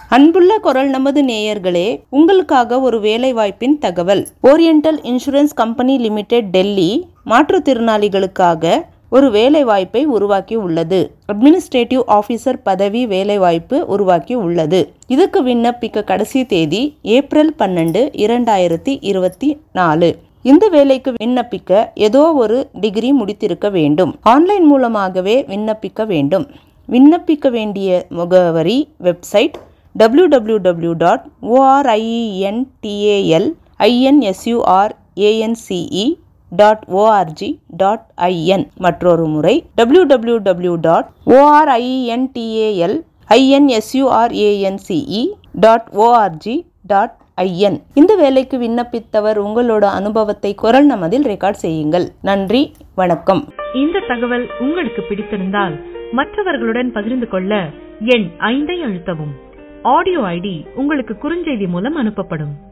அன்புள்ள குரல் நமது நேயர்களே உங்களுக்காக ஒரு வேலைவாய்ப்பின் தகவல் oriental insurance company limited Delhi மாற்றுத்திறனாளிகளுக்காக ஒரு வேலைவாய்ப்பை உருவாக்கி உள்ளது அட்மினிஸ்ட்ரேட்டிவ் ஆஃபீஸர் பதவி வேலைவாய்ப்பு உருவாக்கி உள்ளது இதுக்கு விண்ணப்பிக்க கடைசி தேதி ஏப்ரல் பன்னெண்டு இரண்டாயிரத்தி இருபத்தி நாலு இந்த வேலைக்கு விண்ணப்பிக்க ஏதோ ஒரு டிகிரி முடித்திருக்க வேண்டும் ஆன்லைன் மூலமாகவே விண்ணப்பிக்க வேண்டும் விண்ணப்பிக்க வேண்டிய முகவரி website W W W dot ஓஆர்ஐஎன்டிஏஎல் ஐஎன்எஸ்யூஆர் ஏஎன்சிஇ dot O R G dot IN மற்றொரு முறை W W W dot ஓஆர்ஐஎன்டிஏஎல் INSURANCE dot O R G dot IN இந்த வேலைக்கு விண்ணப்பித்தவர் உங்களோட அனுபவத்தை குரல் நமதில் ரெக்கார்ட் செய்யுங்கள் நன்றி வணக்கம் இந்த தகவல் உங்களுக்கு பிடித்திருந்தால் மற்றவர்களுடன் பகிர்ந்து கொள்ள எண் ஐந்தை அழுத்தவும் ஆடியோ ஐடி உங்களுக்கு குறுஞ்செய்தி மூலம் அனுப்பப்படும்